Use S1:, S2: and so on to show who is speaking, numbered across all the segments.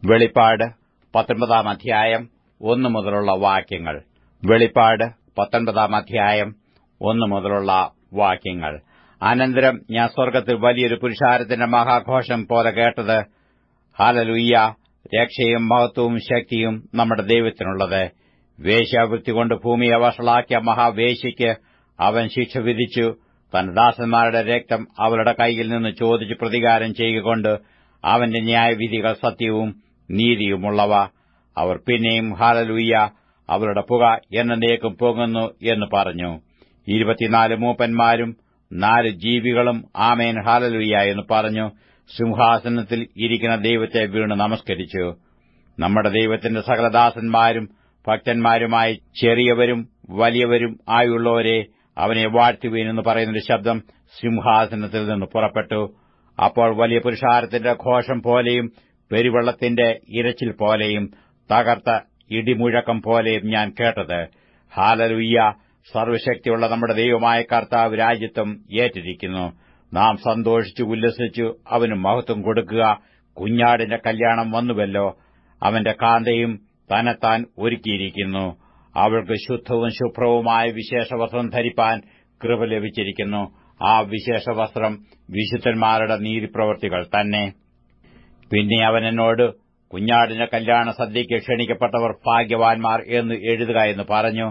S1: വെളിപ്പാട് പത്തൊൻപതാം അധ്യായം ഒന്നു മുതലുള്ള വാക്യങ്ങൾ വെളിപ്പാട് പത്തൊൻപതാം അധ്യായം ഒന്നു മുതലുള്ള വാക്യങ്ങൾ അനന്തരം ഞാൻ സ്വർഗ്ഗത്തിൽ വലിയൊരു പുരുഷാരത്തിന്റെ മഹാഘോഷം പോലെ കേട്ടത് ഹാലലുയ്യ രക്ഷയും മഹത്വവും ശക്തിയും നമ്മുടെ ദൈവത്തിനുള്ളത് വേശ്യാവൃത്തി കൊണ്ട് ഭൂമിയെ വഷളാക്കിയ മഹാവേശ്യയ്ക്ക് അവൻ ശിക്ഷ വിധിച്ചു തന്റെ ദാസന്മാരുടെ രക്തം അവളുടെ കൈയിൽ നിന്ന് ചോദിച്ച് പ്രതികാരം ചെയ്യുകൊണ്ട് അവന്റെ ന്യായവിധികൾ സത്യവും നീതിയുമുള്ളവ അവർ പിന്നെയും ഹാലലുയ്യ അവരുടെ പുക എന്നേക്കും പൊങ്ങുന്നു എന്ന് പറഞ്ഞു ഇരുപത്തിനാല് മൂപ്പന്മാരും നാല് ജീവികളും ആമേൻ ഹാലലുയ്യ എന്ന് പറഞ്ഞു സിംഹാസനത്തിൽ ഇരിക്കുന്ന ദൈവത്തെ വീണ് നമസ്കരിച്ചു നമ്മുടെ ദൈവത്തിന്റെ സകലദാസന്മാരും ഭക്തന്മാരുമായി ചെറിയവരും വലിയവരും ആയുള്ളവരെ അവനെ വാഴ്ത്തുവീനെന്ന് പറയുന്നൊരു ശബ്ദം സിംഹാസനത്തിൽ നിന്ന് പുറപ്പെട്ടു അപ്പോൾ വലിയ പുരുഷാരത്തിന്റെ ഘോഷം പോലെയും പെരുവെള്ളത്തിന്റെ ഇരച്ചിൽ പോലെയും തകർത്ത ഇടിമുഴക്കം പോലെയും ഞാൻ കേട്ടത് ഹാലലുയ്യ സർവശക്തിയുള്ള നമ്മുടെ ദൈവമായ കർത്താവ് രാജ്യത്വം ഏറ്റിരിക്കുന്നു നാം സന്തോഷിച്ചു ഉല്ലസിച്ചു അവന് മഹത്വം കൊടുക്കുക കുഞ്ഞാടിന്റെ കല്യാണം വന്നുവല്ലോ അവന്റെ കാന്തയും തന്നെത്താൻ ഒരുക്കിയിരിക്കുന്നു അവൾക്ക് ശുദ്ധവും ശുഭ്രവുമായ വിശേഷവസ്ത്രം ധരിപ്പാൻ കൃപ ലഭിച്ചിരിക്കുന്നു ആ വിശേഷവസ്ത്രം വിശുദ്ധന്മാരുടെ നീതിപ്രവർത്തികൾ തന്നെ പിന്നെ അവൻ എന്നോട് കുഞ്ഞാടിന്റെ കല്യാണ സദ്യയ്ക്ക് ക്ഷണിക്കപ്പെട്ടവർ ഭാഗ്യവാൻമാർ എന്ന് എഴുതുക എന്ന് പറഞ്ഞു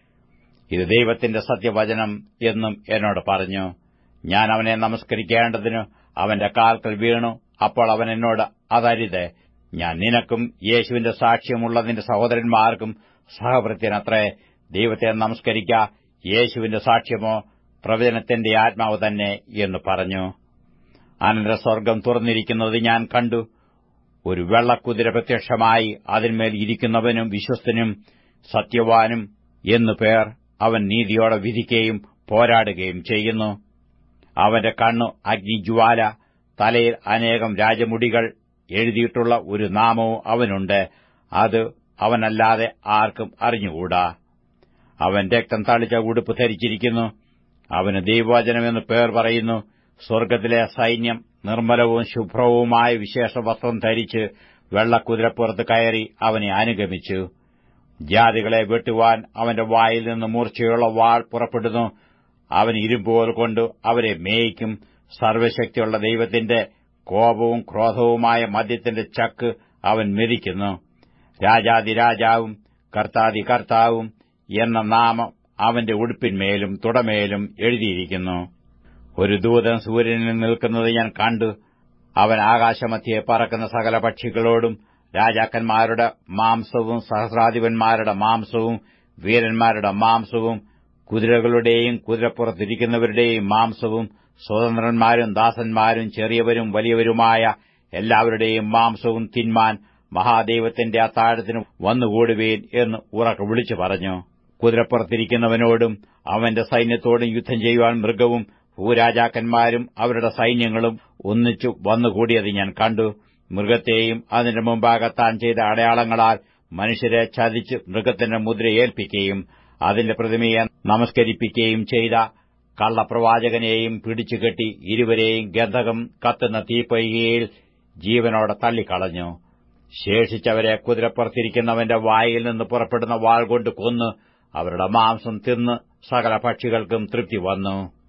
S1: ഇത് ദൈവത്തിന്റെ സത്യവചനം എന്നും എന്നോട് പറഞ്ഞു ഞാൻ അവനെ നമസ്കരിക്കേണ്ടതിന് അവന്റെ കാൽക്കൽ വീണു അപ്പോൾ അവൻ എന്നോട് അതരുത് ഞാൻ നിനക്കും യേശുവിന്റെ സാക്ഷ്യമുള്ള നിന്റെ സഹോദരന്മാർക്കും സഹഭൃത്യനത്രേ ദൈവത്തെ നമസ്കരിക്ക യേശുവിന്റെ സാക്ഷ്യമോ പ്രവചനത്തിന്റെ ആത്മാവ് തന്നെ എന്ന് പറഞ്ഞു അനന്തര സ്വർഗം തുറന്നിരിക്കുന്നത് ഞാൻ കണ്ടു ഒരു വെള്ളക്കുതിര പ്രത്യക്ഷമായി അതിന്മേൽ ഇരിക്കുന്നവനും വിശ്വസ്തനും സത്യവാനും എന്നു പേർ അവൻ നീതിയോടെ വിധിക്കുകയും പോരാടുകയും ചെയ്യുന്നു അവന്റെ കണ്ണു അഗ്നിജ്വാല തലയിൽ അനേകം രാജമുടികൾ എഴുതിയിട്ടുള്ള ഒരു നാമവും അവനുണ്ട് അത് അവനല്ലാതെ ആർക്കും അറിഞ്ഞുകൂടാ അവൻ രക്തം തളിച്ച ഉടുപ്പ് ധരിച്ചിരിക്കുന്നു അവന് ദൈവവചനമെന്ന് പേർ പറയുന്നു സ്വർഗ്ഗത്തിലെ സൈന്യം നിർമ്മലവും ശുഭ്രവുമായ വിശേഷ വസ്ത്രം ധരിച്ച് വെള്ളക്കുതിരപ്പുറത്ത് കയറി അവനെ അനുഗമിച്ചു ജാതികളെ വെട്ടുവാൻ അവന്റെ വായിൽ നിന്ന് മൂർച്ചയുള്ള വാൾ പുറപ്പെടുന്നു അവൻ ഇരുമ്പോൽ കൊണ്ട് അവരെ മേയിക്കും സർവശക്തിയുള്ള ദൈവത്തിന്റെ കോപവും ക്രോധവുമായ മദ്യത്തിന്റെ ചക്ക് അവൻ മെതിക്കുന്നു രാജാതിരാജാവും കർത്താതി കർത്താവും എന്ന നാമം അവന്റെ ഉടുപ്പിന്മേലും തുടമേലും എഴുതിയിരിക്കുന്നു ഒരു ദൂതൻ സൂര്യനിൽ നിൽക്കുന്നത് ഞാൻ കണ്ടു അവൻ ആകാശമധ്യെ പറക്കുന്ന സകല പക്ഷികളോടും രാജാക്കന്മാരുടെ മാംസവും സഹസ്രാധിപന്മാരുടെ മാംസവും വീരന്മാരുടെ മാംസവും കുതിരകളുടെയും കുതിരപ്പുറത്തിരിക്കുന്നവരുടെയും മാംസവും സ്വതന്ത്രന്മാരും ദാസന്മാരും ചെറിയവരും വലിയവരുമായ എല്ലാവരുടെയും മാംസവും തിന്മാൻ മഹാദൈവത്തിന്റെ അത്താഴത്തിന് വന്നുകൂടുവീൻ എന്ന് ഉറക്കെ വിളിച്ചു പറഞ്ഞു കുതിരപ്പുറത്തിരിക്കുന്നവനോടും അവന്റെ സൈന്യത്തോടും യുദ്ധം ചെയ്യുവാൻ മൃഗവും ഭൂരാജാക്കന്മാരും അവരുടെ സൈന്യങ്ങളും ഒന്നിച്ചു വന്നുകൂടിയത് ഞാൻ കണ്ടു മൃഗത്തെയും അതിന്റെ മുമ്പാകെ താൻ ചെയ്ത അടയാളങ്ങളാൽ മനുഷ്യരെ ചതിച്ച് മൃഗത്തിന്റെ മുദ്ര ഏൽപ്പിക്കുകയും അതിന്റെ പ്രതിമയെ നമസ്കരിപ്പിക്കുകയും ചെയ്ത കള്ളപ്രവാചകനെയും പിടിച്ചുകെട്ടി ഇരുവരെയും ഗന്ധകം കത്തുന്ന തീപ്പൊയ്കയിൽ ജീവനോടെ തള്ളിക്കളഞ്ഞു ശേഷിച്ചവരെ കുതിരപ്പുറത്തിരിക്കുന്നവന്റെ വായിൽ നിന്ന് പുറപ്പെടുന്ന വാൾ കൊണ്ട് കൊന്ന് അവരുടെ മാംസം തിന്ന് സകല പക്ഷികൾക്കും തൃപ്തി വന്നു